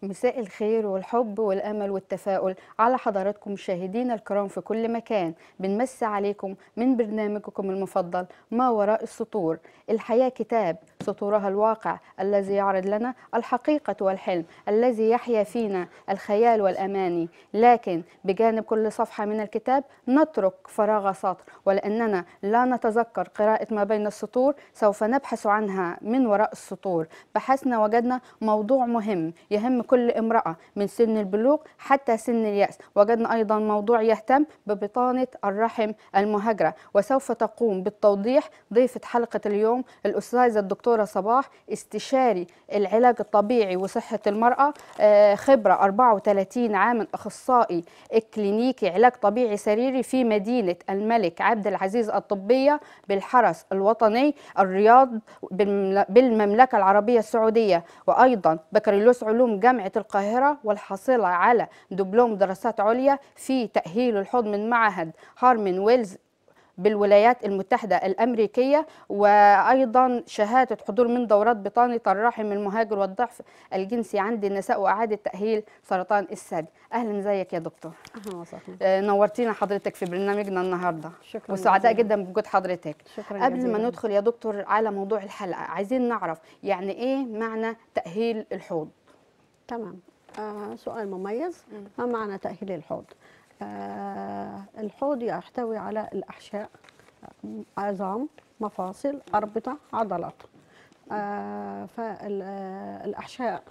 مساء الخير والحب والأمل والتفاؤل على حضراتكم مشاهدينا الكرام في كل مكان بنمسي عليكم من برنامجكم المفضل ما وراء السطور الحياة كتاب سطورها الواقع الذي يعرض لنا الحقيقة والحلم الذي يحيا فينا الخيال والأماني لكن بجانب كل صفحة من الكتاب نترك فراغ سطر ولأننا لا نتذكر قراءة ما بين السطور سوف نبحث عنها من وراء السطور بحثنا وجدنا موضوع مهم يهم كل امرأة من سن البلوغ حتى سن اليأس وجدنا أيضا موضوع يهتم ببطانة الرحم المهاجرة وسوف تقوم بالتوضيح ضيفة حلقة اليوم الأستاذة الدكتورة صباح استشاري العلاج الطبيعي وصحة المرأة آه، خبرة 34 عاما أخصائي إكلينيكي علاج طبيعي سريري في مدينة الملك عبد العزيز الطبية بالحرس الوطني الرياض بالممل- بالمملكة العربية السعودية وأيضا بكالوريوس علوم جامعة القاهرة والحاصلة على دبلوم دراسات عليا في تأهيل الحوض من معهد هارمن ويلز بالولايات المتحدة الأمريكية وأيضا شهادة حضور من دورات بطانة الرحم المهاجر والضعف الجنسي عند النساء وإعادة تأهيل سرطان الثدي أهلا زيك يا دكتور اهلا وسهلا آه، نورتينا حضرتك في برنامجنا النهارده شكرا وسعداء جزيلا. جدا بوجود حضرتك شكرا قبل جزيلا. ما ندخل يا دكتور على موضوع الحلقه عايزين نعرف يعني ايه معنى تاهيل الحوض تمام آه سؤال مميز ما معنى تأهيل الحوض آه الحوض يحتوي على الأحشاء آه، عظام مفاصل أربطة عضلات آه فالأحشاء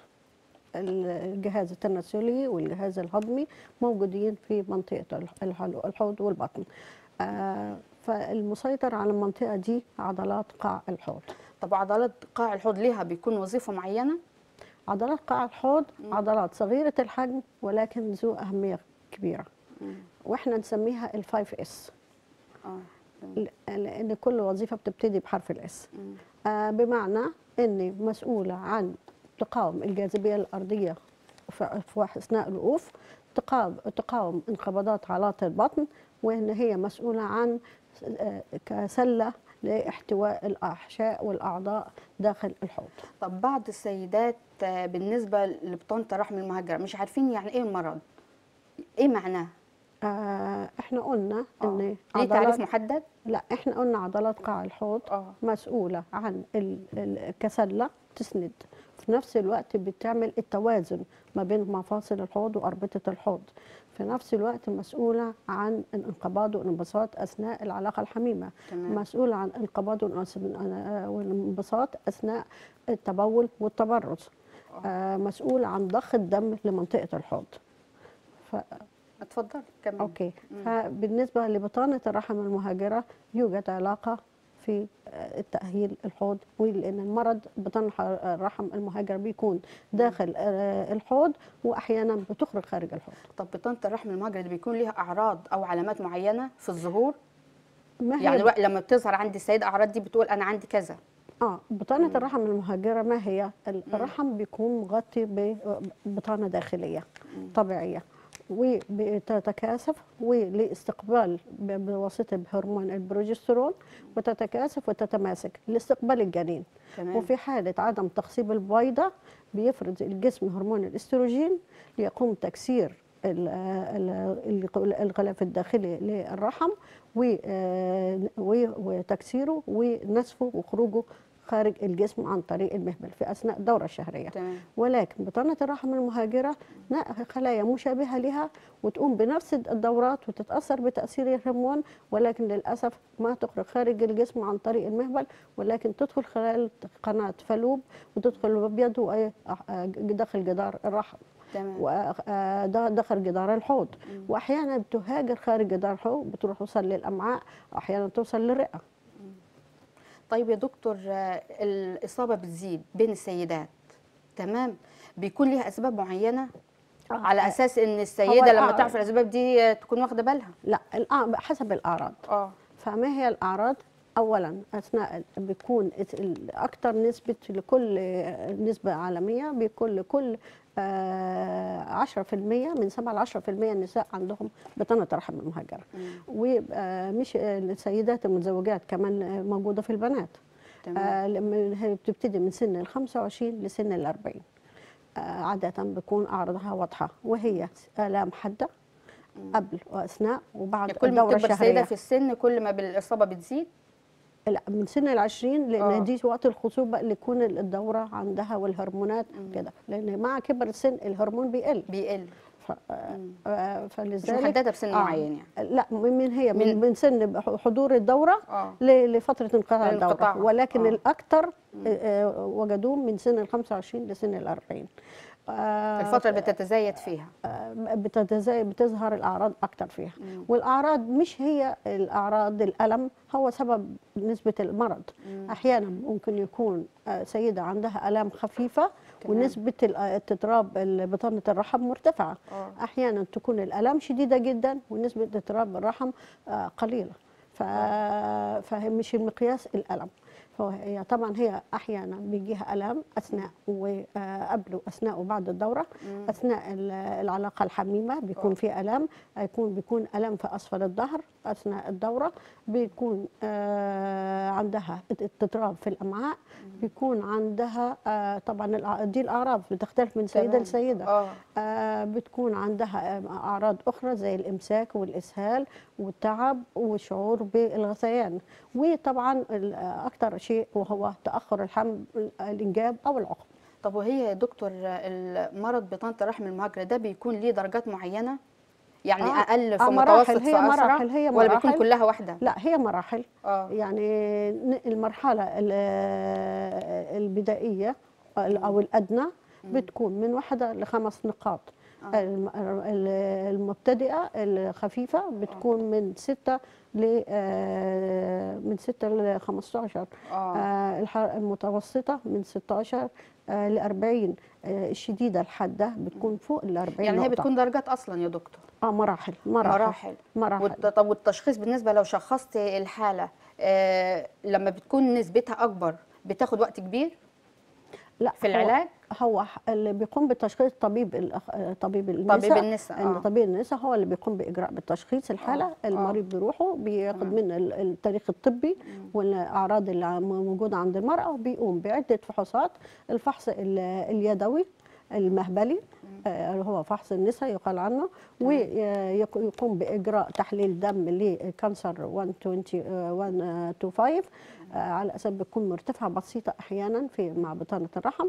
الجهاز التناسلي والجهاز الهضمي موجودين في منطقة الح- الحلو- الحوض والبطن آه فالمسيطر على المنطقة دي عضلات قاع الحوض طب عضلات قاع الحوض ليها بيكون وظيفه معينه عضلات قاع الحوض عضلات صغيرة الحجم ولكن ذو أهمية كبيرة واحنا نسميها الفايف اس اه لأن كل وظيفة بتبتدي بحرف الاس مم. آه بمعنى إني مسؤولة عن تقاوم الجاذبية الأرضية في في أثناء الوقوف تقاوم تقاوم انقباضات عضلات البطن وإن هي مسؤولة عن آه، كسلة لاحتواء الأحشاء والأعضاء داخل الحوض طب بعض السيدات آه، بالنسبه لبطانه الرحم المهاجره مش عارفين يعني ايه المرض ايه معناه آه احنا قلنا آه. ان ليه تعريف محدد لا احنا قلنا عضلات قاع الحوض اه مسؤولة عن ال- ال- كسلة تسند في نفس الوقت بتعمل التوازن ما بين مفاصل الحوض وأربطة الحوض في نفس الوقت مسؤولة عن الانقباض والانبساط أثناء العلاقة الحميمة تمام مسؤولة عن الانقباض والانس- والانبساط أثناء التبول والتبرز آه، مسؤول عن ضخ الدم لمنطقة الحوض ف... اتفضل كمان اوكي مم. فبالنسبه لبطانه الرحم المهاجره يوجد علاقه في آه، التاهيل الحوض ولان المرض بطن الح- الرحم المهاجر بيكون داخل آه، الحوض واحيانا بتخرج خارج الحوض طب بطانه الرحم المهاجره دي بيكون ليها اعراض او علامات معينه في الظهور ما هي يعني وق- لما بتظهر عند السيده اعراض دي بتقول انا عندي كذا اه بطانه الرحم المهاجره ما هي الرحم بيكون مغطي ببطانه داخليه طبيعيه وبتتكاثف ولاستقبال ب- بواسطه هرمون البروجسترون وتتكاثف وتتماسك لاستقبال الجنين تمام وفي حالة عدم تخصيب البويضة بيفرز الجسم هرمون الاستروجين ليقوم تكسير ال- ال- ال- الغلاف الداخلي للرحم و- آه، و- وتكسيره ونسفه وخروجه خارج الجسم عن طريق المهبل في أثناء الدورة الشهرية تمام ولكن بطانة الرحم المهاجرة نا- خلايا مشابهة لها وتقوم بنفس الدورات وتتأثر بتأثير الهرمون ولكن للأسف ما تخرج خارج الجسم عن طريق المهبل ولكن تدخل خلال قناة فلوب وتدخل بيده أي داخل جدار الرحم تمام وداخل جدار الحوض وأحيانا بتهاجر خارج جدار الحوض بتروح توصل للأمعاء وأحيانا توصل للرئة طيب يا دكتور آه، الإصابة بتزيد بين السيدات تمام بيكون ليها أسباب معينة على أساس إن السيدة لما الأعراض. تعرف الأسباب دي آه، تكون واخدة بالها لا الأع- حسب الأعراض اه فما هي الأعراض؟ أولا أثناء بيكون الت- ال- أكتر نسبة لكل نسبة عالمية بيكون لكل آه، 10% من 7 ل 10% النساء عندهم بطانة رحم المهاجرة ومش السيدات المتزوجات كمان آه، موجودة في البنات تمام آه، لما هي بتبتدي من سن ال 25 لسن ال 40 آه، عادة بتكون أعراضها واضحة وهي آلام حادة قبل وأثناء وبعد يعني كل ما الدورة بتكبر السيده الشهرية في السن كل ما الاصابه بتزيد لا من سن العشرين لأن آه. دي وقت الخصوبة اللي يكون الدورة عندها والهرمونات كده لأن مع كبر السن الهرمون بيقل بيقل ف... آه، مش فلذلك محدده بسن آه. معين يعني لا من من هي من, من- من سن حضور الدورة اه ل- لفترة انقطاع الانقطاع. الدورة ولكن آه. الأكثر آه، وجدوه من سن ال 25 لسن ال 40 آه، الفتره اللي بتتزايد فيها آه، بتتزاي بتظهر الأعراض أكثر فيها والأعراض مش هي الأعراض الألم هو سبب نسبة المرض أحيانا ممكن يكون آه، سيدة عندها آلام خفيفة تمام. ونسبة ال- اضطراب ال- بطانة الرحم مرتفعة اه احيانا تكون الالام شديده جدا ونسبه اضطراب الرحم آه، قليله ف... فهي مش المقياس الالم فهي طبعا هي احيانا بيجيها الام اثناء وقبل واثناء وبعد الدوره اثناء ال- العلاقه الحميمه بيكون آه. في الام يكون بيكون الم في اسفل الظهر اثناء الدوره بيكون آه، عندها اضطراب في الامعاء بيكون عندها آه، طبعا الأع- دي الاعراض بتختلف من سيده تمام. لسيده اه آه، بتكون عندها آه، أعراض أخرى زي الإمساك والإسهال والتعب والشعور بالغثيان وطبعا ال- آه، أكثر شيء وهو تأخر الحمل الإنجاب أو العقم طب وهي يا دكتور المرض بطانه الرحم المهاجره ده بيكون ليه درجات معينه يعني آه، اقل في آه، مراحل، متوسط هي في اسرع مراحل، هي ولا بيكون مراحل. كلها واحده لا هي مراحل اه يعني ن- المرحلة ال- آه، البدائية أو الأدنى بتكون من واحدة لخمس نقاط آه. الم- ال- المبتدئة الخفيفة بتكون من ستة ل آه، من ستة ل 15 اه آه، الح- المتوسطة من 16 ل 40 آه، الشديدة الحادة بتكون فوق ال 40 يعني هي نقطة. بتكون درجات اصلا يا دكتور اه مراحل مراحل مراحل مراحل والت- طب والتشخيص بالنسبه لو شخصت الحاله آه لما بتكون نسبتها اكبر بتاخد وقت كبير لا في هو- العلاج هو ح- اللي بيقوم بالتشخيص طبيب الأخ... طبيب النساء طبيب النساء إن اه طبيب النساء هو اللي بيقوم باجراء بالتشخيص الحاله آه. المريض بيروحوا بياخد تمام. من ال- التاريخ الطبي والاعراض اللي عم- موجوده عند المراه وبيقوم بعده فحوصات الفحص ال- اليدوي المهبلي آه، اللي هو فحص النساء يقال عنه ويقوم باجراء تحليل دم لكانسر 120 آه، 125 آه، على اساس بتكون مرتفعه بسيطه احيانا في مع بطانه الرحم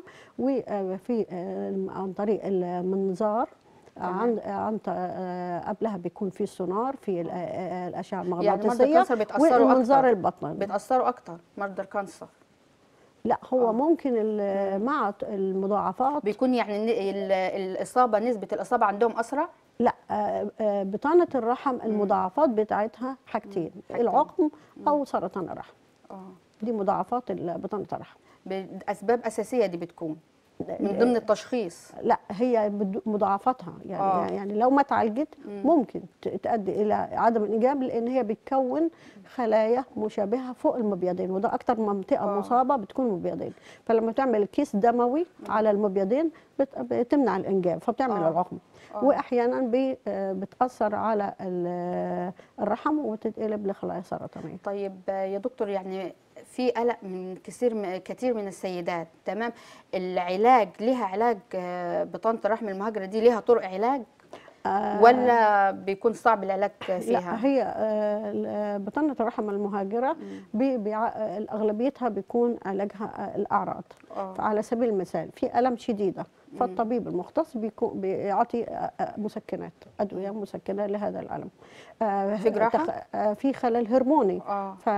وفي آه، عن طريق المنظار تمام. عن عن ط- آه، قبلها بيكون في سونار في ال- آه، الاشعه يعني مرضى المغناطيسيه الكانسر بيتاثروا والمنظار اكتر البطن بيتاثروا اكتر مرضى الكانسر لا هو آه. ممكن ال- مع ت- المضاعفات بيكون يعني ن- ال- الاصابه نسبه الاصابه عندهم اسرع لا آه، آه، بطانه الرحم المضاعفات بتاعتها حاجتين حاجتين. العقم او سرطان الرحم اه دي مضاعفات ال- بطانه الرحم باسباب اساسيه دي بتكون من ضمن التشخيص لا هي بد- مضاعفاتها يعني آه. آه. يعني لو ما اتعالجت مم. ممكن ت- تؤدي الى عدم الانجاب لان هي بتكون خلايا مشابهه فوق المبيضين وده اكتر منطقه آه. آه. مصابه بتكون مبيضين فلما تعمل كيس دموي على المبيضين بت- بتمنع الانجاب فبتعمل آه. آه. العقم آه. آه. واحيانا بي- آه، بتاثر على ال- الرحم وتتقلب لخلايا سرطانيه طيب آه، يا دكتور يعني في قلق من كثير م- كثير من السيدات تمام العلاج ليها علاج آه، بطانه الرحم المهاجره دي ليها طرق علاج آه، ولا بيكون صعب العلاج لا فيها هي آه، ال- بطانه الرحم المهاجره بي- بيع- آه، اغلبيتها بيكون علاجها آه، الاعراض اه على سبيل المثال في الم شديده فالطبيب المختص بيكون بيعطي آه، آه، مسكنات ادويه مسكنه لهذا الالم آه، في جراحة؟ تخ- آه، في خلل هرموني اه ف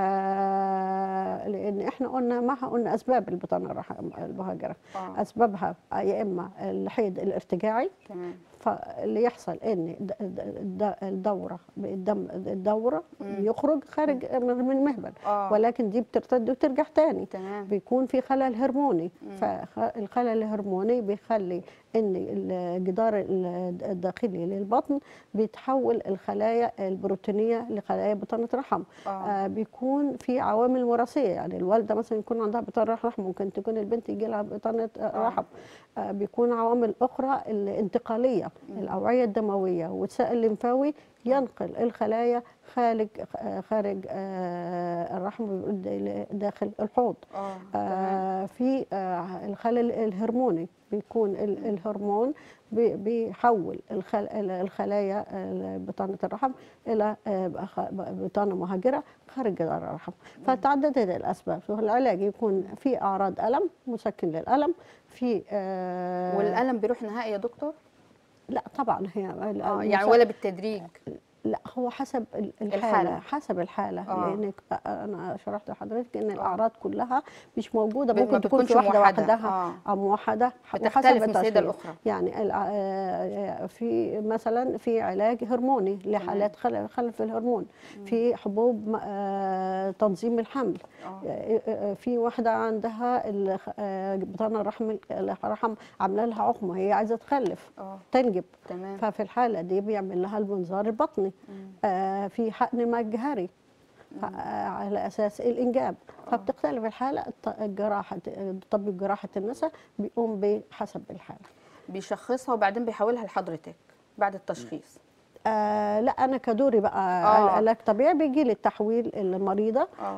لان احنا قلنا ما قلنا اسباب البطانه الرحم المهاجره اه اسبابها يا اما الحيض الارتجاعي تمام فاللي يحصل ان د- د- د- الدوره الدم الدوره مم. يخرج خارج من من المهبل اه ولكن دي بترتد وترجع تاني تمام بيكون في خلل هرموني مم. فالخلل الهرموني بيخلي ان الجدار ال- الداخلي للبطن بيتحول الخلايا البروتينيه لخلايا بطانه رحم اه آه بيكون في عوامل وراثيه يعني الوالده مثلا يكون عندها بطانه رحم ممكن تكون البنت يجي لها بطانه آه، آه. رحم آه بيكون عوامل اخرى الانتقاليه مم. الاوعيه الدمويه والسائل الليمفاوي ينقل الخلايا خارج آه، خارج آه، الرحم بيقول دا- داخل الحوض اه تمام آه، في آه، الخلل الهرموني بيكون ال- الهرمون بي- بيحول الخل- ال- الخلايا آه، بطانة الرحم إلى آه، بخ- بطانة مهاجرة خارج الرحم فتعددت الأسباب والعلاج يكون في أعراض ألم مسكن للألم في آه، والالم بيروح نهائي يا دكتور لا طبعا هي ال- اه المس- يعني ولا بالتدريج لا هو حسب ال- الحالة, الحالة. حسب الحالة آه. لأنك أنا شرحت لحضرتك إن الأعراض كلها مش موجودة ب- ما ممكن تكون بتكونش في واحدة موحدة. وحدها آه. أو موحدة بتختلف من التشخيص. سيدة لأخرى. يعني ال- آه، في مثلا في علاج هرموني لحالات خل- خلف الهرمون في حبوب م- آه، تنظيم الحمل آه. آه، آه، في واحدة عندها ال- آه، بطانة الرحم الرحم عاملة لها عقمة هي عايزة تخلف اه تنجب تمام ففي الحالة دي بيعمل لها المنظار البطني آه في حقن مجهري آه على أساس الإنجاب فبتختلف الحالة الط- الجراحة طبيب جراحة النساء بيقوم بحسب الحالة بيشخصها وبعدين بيحولها لحضرتك بعد التشخيص آه لا أنا كدوري بقى آه. علاج طبيعي بيجي لي التحويل المريضة اه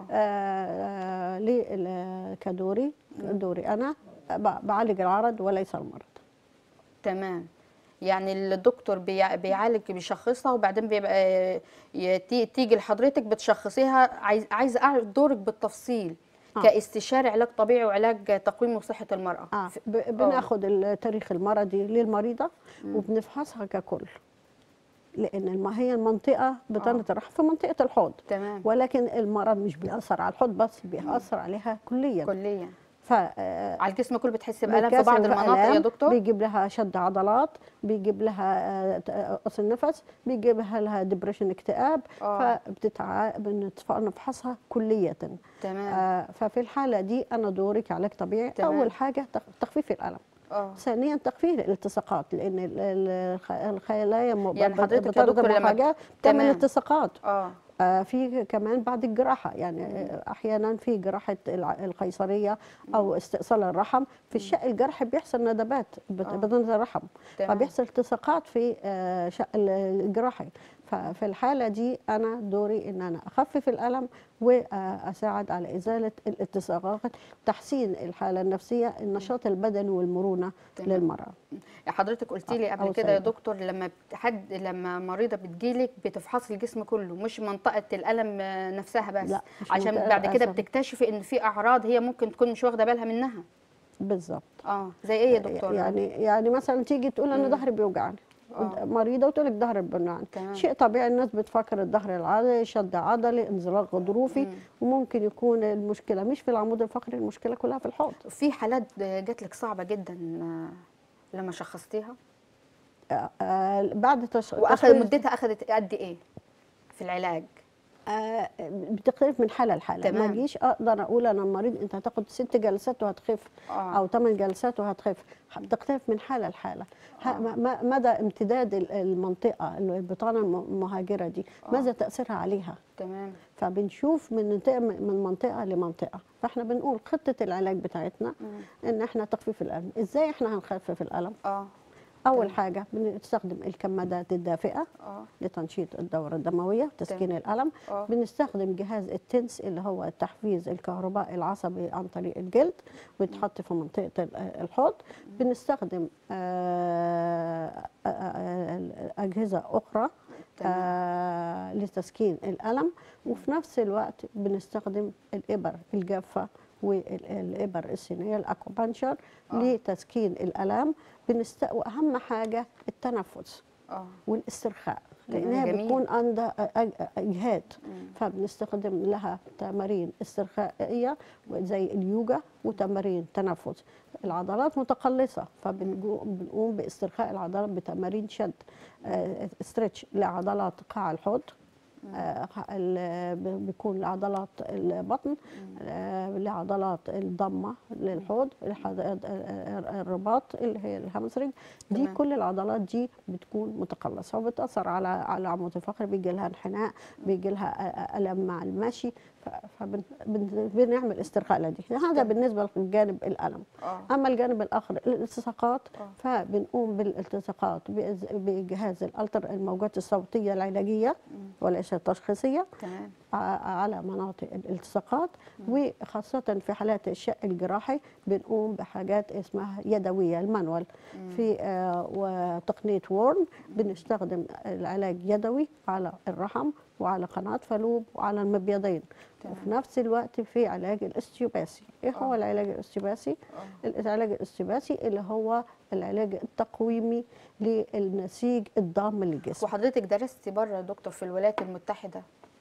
آه لي كدوري دوري أنا ب- بعالج العرض وليس المرض تمام يعني الدكتور بيع- بيعالج بيشخصها وبعدين بيبقى ي- تي- تيجي لحضرتك بتشخصيها عايز عايزه اعرف دورك بالتفصيل آه. كاستشاري علاج طبيعي وعلاج تقويم وصحه المراه اه ف- ب- بناخد التاريخ المرضي للمريضه وبنفحصها ككل لان الم- هي المنطقه بطانه الرحم في منطقه الحوض تمام ولكن المرض مش بيأثر على الحوض بس بيأثر عليها كليا كليا ف آه، على الجسم كله بتحس بالم في بيكسر بعض المناطق يا الآلام، دكتور بيجيب لها شد عضلات بيجيب لها آه، ت- آه، قص النفس بيجيب لها ديبريشن اكتئاب آه. فبتتع... بنتف- بنفحصها كلية تمام آه، ففي الحالة دي أنا دوري كعلاج طبيعي تمام. أول حاجة تخ- تخفيف الألم اه ثانيا تخفيف الالتصاقات لان ال- ال- الخ- الخلايا م- يعني ب- حضرتك يا بطارد دكتور لما- المحاجة بتعمل تمام. التصاقات اه آه، في كمان بعد الجراحه يعني آه، احيانا في جراحه الع- القيصريه او استئصال الرحم في الشق الجرح بيحصل ندبات بت- آه. بطانه الرحم تمام. فبيحصل التصاقات في آه، شق ال- الجراحي ففي الحاله دي انا دوري ان انا اخفف الالم واساعد على ازاله الالتصاقات تحسين الحاله النفسيه النشاط البدني والمرونه تمام. للمراه حضرتك قلت لي أو قبل كده يا سيدة. دكتور لما بت- حد لما مريضه بتجيلك بتفحصي الجسم كله مش منطقه الالم آه، نفسها بس لا، مش عشان منطقة بعد كده الألم. بتكتشفي ان في اعراض هي ممكن تكون مش واخده بالها منها بالظبط اه زي ايه يا دكتور يعني يعني مثلا تيجي تقول انا ظهري بيوجعني آه. مريضه وتقول لك ظهري بيوجعني تمام. شيء طبيعي الناس بتفكر الظهر العضلي شد عضلي انزلاق غضروفي مم. وممكن يكون المشكله مش في العمود الفقري المشكله كلها في الحوض في حالات جات لك صعبه جدا آه، لما شخصتيها آه، آه، بعد تش... واخذ تشخيص- مدتها اخذت قد ايه في العلاج آه، بتختلف من حاله لحاله ما تمام. اجيش اقدر اقول انا المريض انت هتاخد ست جلسات وهتخف آه. او ثمان جلسات وهتخف بتختلف من حاله لحاله ه- م- م- مدى امتداد ال- المنطقه البطانه الم- المهاجره دي ماذا تاثيرها عليها تمام فبنشوف من منطقه من منطقه لمنطقه فاحنا بنقول خطه العلاج بتاعتنا ان احنا تخفيف الالم ازاي احنا هنخفف الالم اه اول حاجه بنستخدم الكمادات الدافئه اه لتنشيط الدورة الدموية وتسكين الألم آه. بنستخدم جهاز التنس اللي هو التحفيز الكهربائي العصبي عن طريق الجلد بيتحط في منطقة ال- الحوض بنستخدم آه، آه، آه، أجهزة أخرى آه، لتسكين الألم وفي نفس الوقت بنستخدم الإبر الجافة والإبر الصينية الأكوبانشر لتسكين الألام بنست... وأهم حاجة التنفس اه والاسترخاء تمام، لانها جميل. بتكون عندها أ- أ- اجهاد فبنستخدم لها تمارين استرخائيه زي اليوجا وتمارين تنفس العضلات متقلصه فبنقوم باسترخاء العضلات بتمارين شد استرتش لعضلات قاع الحوض آه، ال- ب- بيكون لعضلات البطن آه، لعضلات الضمه للحوض الحض- آه، الرباط اللي هي الهامسترنج دي تمام. كل العضلات دي بتكون متقلصه وبتاثر على على العمود الفقري بيجي لها انحناء بيجي لها آه، الم مع المشي فبنعمل استرخاء لديه هذا بالنسبه لجانب الالم اه اما الجانب الاخر الالتصاقات آه. فبنقوم بالالتصاقات بإز- بجهاز الالتر الموجات الصوتيه العلاجيه وليس التشخيصيه تمام ع- على مناطق الالتصاقات وخاصة في حالات الشق الجراحي بنقوم بحاجات اسمها يدوية المانوال في آه، وتقنية وورن بنستخدم العلاج يدوي على الرحم وعلى قناة فالوب وعلى المبيضين تمام. وفي نفس الوقت في علاج الاستيوباسي ايه هو آه. العلاج الاستيوباسي آه. العلاج الاستيوباسي اللي هو العلاج التقويمي للنسيج الضام للجسم وحضرتك درستي بره يا دكتور في الولايات المتحدة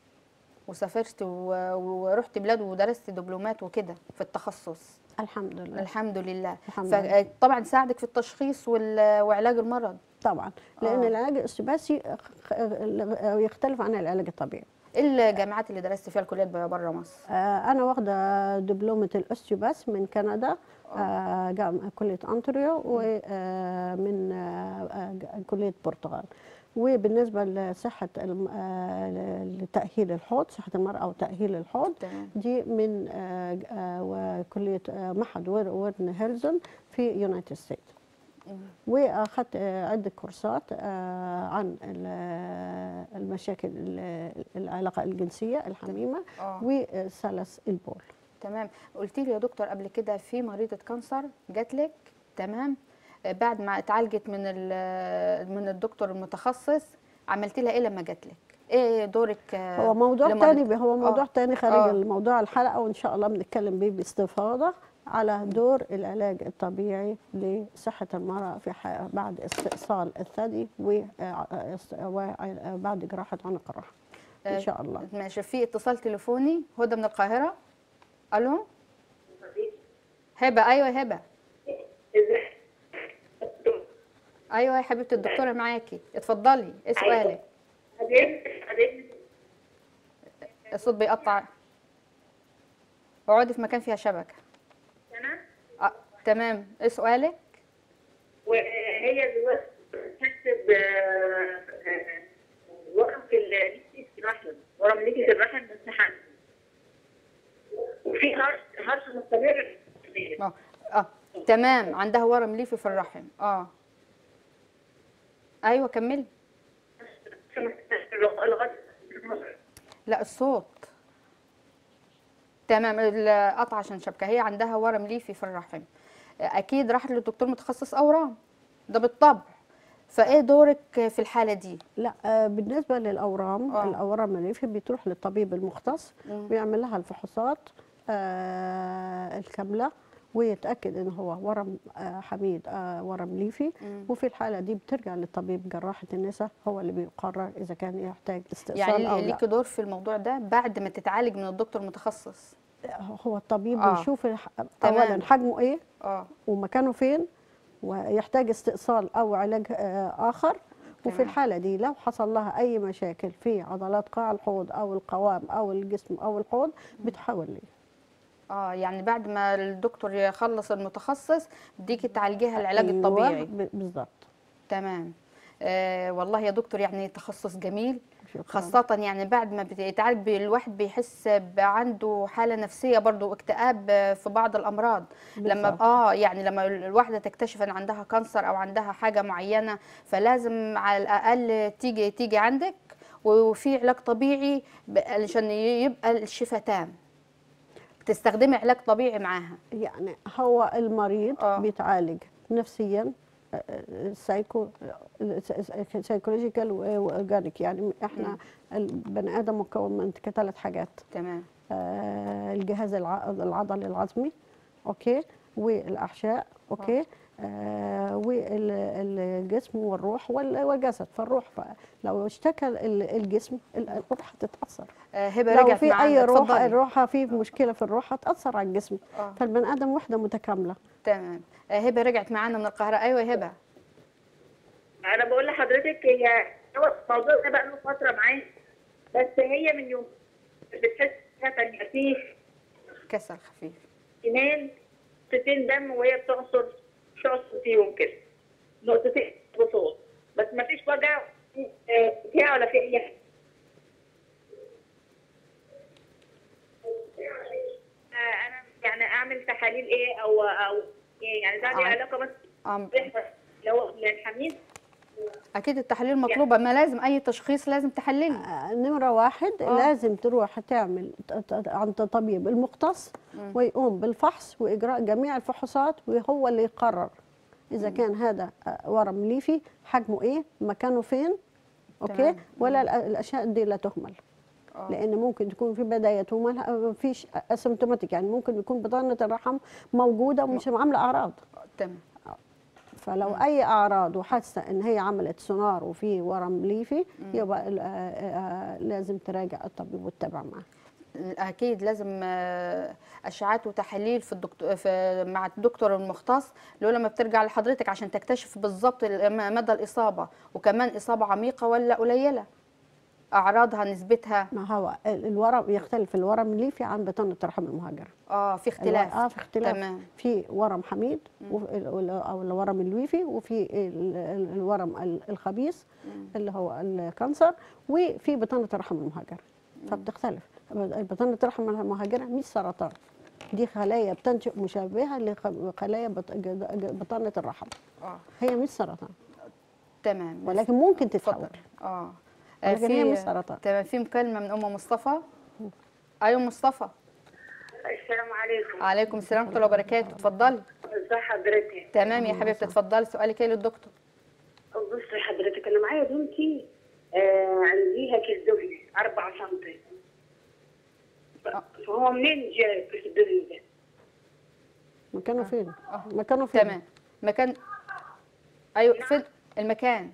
وسافرت و- ورحت بلاد ودرست دبلومات وكده في التخصص الحمد لله الحمد لله الحمد لله. فطبعا ساعدك في التشخيص وال- وعلاج المرض طبعا لان آه. العلاج الاستباسي خ- يختلف عن العلاج الطبيعي ايه الجامعات اللي درست فيها الكليات بره مصر آه، انا واخده دبلومه الاستيوباس من كندا آه، جامعه كليه انتريو ومن كليه البرتغال وبالنسبه لصحه الم- آه، لتاهيل الحوض صحه المراه وتاهيل الحوض تمام دي من آه، ج- آه، وكليه آه، معهد وير- ويرن هيلزون في يونايتد ستيتس مم. واخذت آه، عده كورسات آه، عن ال- المشاكل ال- العلاقه الجنسيه الحميمه اه وسلس البول تمام قلت لي يا دكتور قبل كده في مريضه كانسر جات لك تمام آه، بعد ما اتعالجت من ال- من الدكتور المتخصص عملت لها ايه لما جات لك ايه دورك آه، هو موضوع لمريض- تاني هو موضوع آه. تاني خارج آه. الموضوع الحلقه وان شاء الله بنتكلم بيه باستفاضه على دور العلاج الطبيعي لصحه المراه في ح- بعد استئصال الثدي و- آه، وبعد جراحه عنق الرحم آه، ان شاء الله ماشي في اتصال تليفوني هدى من القاهره الو هبه ايوه هبه ايوه يا حبيبتي الدكتوره معاكي اتفضلي ايه سؤالك الصوت بيقطع اقعدي في مكان فيها شبكه سنة آه. تمام ايه سؤالك وهي دلوقتي بتحس ب ورم في ال- ليكي في الرحم ورم ليكي في الرحم بس حمل وفي هرش هرش مستمر اه اه تمام عندها ورم ليفي في الرحم اه ايوه كملي لغايه لا الصوت تمام القطع عشان شبكه هي عندها ورم ليفي في الرحم اكيد راحت للدكتور متخصص اورام ده بالطبع فايه دورك في الحاله دي لا آه، بالنسبه للاورام آه. الاورام الليفي بتروح للطبيب المختص مم. ويعمل لها الفحوصات آه، الكامله ويتاكد ان هو ورم آه، حميد آه، ورم ليفي مم. وفي الحاله دي بترجع للطبيب جراحه النساء هو اللي بيقرر اذا كان يحتاج استئصال يعني او لا ليك دور في الموضوع ده بعد ما تتعالج من الدكتور المتخصص هو الطبيب آه. بيشوف الح- تمام. اولا حجمه ايه اه ومكانه فين ويحتاج استئصال او علاج آه، اخر وفي تمام. الحاله دي لو حصل لها اي مشاكل في عضلات قاع الحوض او القوام او الجسم او الحوض بتحول لي اه يعني بعد ما الدكتور يخلص المتخصص بديكي تعالجيها العلاج أيوة، الطبيعي ب- بالظبط تمام آه والله يا دكتور يعني تخصص جميل شكراً. خاصة يعني بعد ما بيتعالج بي- الواحد بيحس ب- عنده حالة نفسية برضو اكتئاب آه، في بعض الأمراض لما بالظبط. اه يعني لما الواحدة تكتشف ان عندها كانسر او عندها حاجة معينة فلازم على الأقل تيجي تيجي عندك وفي علاج طبيعي ب- علشان يبقى الشفاء تام بتستخدمي علاج طبيعي معاها يعني هو المريض آه. بيتعالج نفسيا آه، آه، سايكو سايكولوجيكال واورجانيك يعني احنا البني ادم مكون من كثلاث حاجات تمام آه، الجهاز الع- العضلي العظمي اوكي والاحشاء اوكي آه والجسم والروح وال- والجسد فالروح لو اشتكى ال- الجسم ال- الروح هتتاثر آه هبة لو رجعت في معانا اي روح اتفضلي. الروح في مشكله في الروح هتاثر على الجسم آه. فالبني ادم وحده متكامله تمام آه هبة رجعت معانا من القاهرة أيوة يا هبة انا بقول لحضرتك هي هو الموضوع ده بقى له فتره معايا بس هي من يوم بتحس انها تانية في كسل خفيف سنان نقطتين دم وهي بتعصر تعصر فيهم كده نقطتين بصوت بس ما فيش وجع آه، بتاع ولا في اي حاجه اعمل تحاليل ايه او او إيه يعني ده ليه آه. علاقه بس آه، اللي هو الحميد اكيد التحاليل مطلوبه ما لازم اي تشخيص لازم تحللي آه، نمرة واحد آه. لازم تروح تعمل ت- ت- عند طبيب المختص ويقوم بالفحص وإجراء جميع الفحوصات وهو اللي يقرر إذا كان هذا آه، ورم ليفي حجمه إيه مكانه فين أوكي تمام. ولا الأ- الأشياء دي لا تهمل آه. لان ممكن تكون في بدايه تهمل ما فيش اسيمتوماتيك يعني ممكن يكون بطانه الرحم موجوده ومش عامله اعراض تمام فلو اي اعراض وحاسه ان هي عملت سونار وفي ورم ليفي يبقى ال- آه، آه، لازم تراجع الطبيب وتتابع معاه اكيد لازم آه، اشعات وتحاليل في الدكتور في مع الدكتور المختص اللي هو لما بترجع لحضرتك عشان تكتشف بالظبط ال- مدى الاصابه وكمان اصابه عميقه ولا قليله اعراضها نسبتها ما هو ال- الورم يختلف الورم الليفي عن بطانه الرحم المهاجره اه في اختلاف الو- اه في اختلاف تمام في ورم حميد وف- ال- ال- او الورم الليفي وفي ال- ال- الورم ال- الخبيث اللي هو الكانسر وفي بطانه الرحم المهاجره فبتختلف بطانه الرحم المهاجره مش سرطان دي خلايا بتنشئ مشابهه لخلايا بط- ج- ج- بطانه الرحم اه هي مش سرطان تمام ولكن ممكن تتحول اتفضل اه ولكن هي مش سرطان. تمام في مكالمه من ام مصطفى ايوه مصطفى السلام عليكم عليكم السلام ورحمه الله وبركاته اتفضلي ازي حضرتك تمام يا حبيبتي اتفضلي سؤالك ايه للدكتور بصي حضرتك انا معايا بنتي آه عنديها كيس دهن 4 سم آه. فهو منين جاي كيس الدهن ده؟ مكانه فين آه. مكانه فين تمام مكان ايوه فين المكان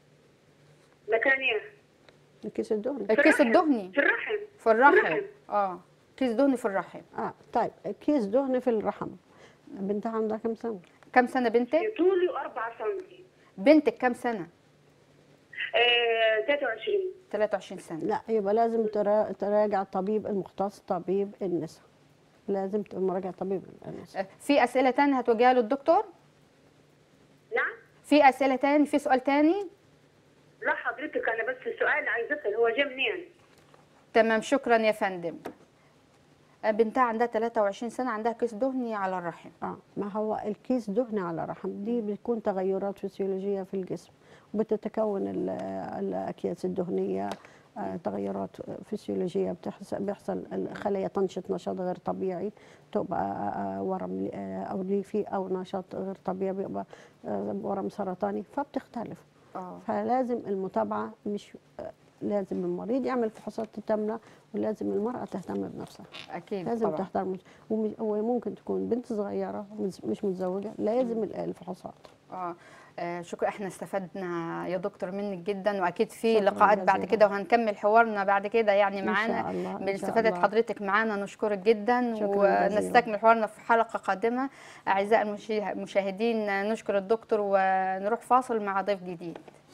مكان ايه؟ الكيس الدهني في الكيس الرحم. الدهني في الرحم في الرحم الرحم. اه كيس دهني في الرحم اه طيب كيس دهن في الرحم بنتها عندها كم سنه كم سنه بنتك طولي 4 سم بنتك كم سنه آه 23 23 سنه لا يبقى لازم ترا- تراجع الطبيب المختص طبيب النساء لازم ت- مراجعة طبيب النساء آه، في اسئله تانية هتوجهها للدكتور نعم في اسئله تاني في سؤال تاني لا حضرتك انا بس السؤال عايز اسال هو جه منين؟ تمام شكرا يا فندم آه، بنتها عندها 23 سنه عندها كيس دهني على الرحم اه ما هو الكيس دهن على الرحم دي بتكون تغيرات فسيولوجية في الجسم وبتتكون ال- الأكياس الدهنية آه، تغيرات فسيولوجية بتحصل بيحصل الخلايا تنشط نشاط غير طبيعي تبقى آه، ورم آه، أو ليفي أو نشاط غير طبيعي بيبقى آه، ورم سرطاني فبتختلف اه فلازم المتابعة مش لازم المريض يعمل فحوصات التامنة ولازم المرأة تهتم بنفسها اكيد لازم طبعا تحترم وم- وممكن تكون بنت صغيرة مش- مش متزوجة لازم ال- الفحوصات اه آه، شكرا احنا استفدنا يا دكتور منك جدا واكيد في شكراً لقاءات بعد جزيلاً. كده وهنكمل حوارنا بعد كده يعني إن شاء معانا الله، إن شاء باستفاده الله. حضرتك معانا نشكرك جدا شكراً جزيلاً. ونستكمل حوارنا في حلقه قادمه اعزائي المشاهدين نشكر الدكتور ونروح فاصل مع ضيف جديد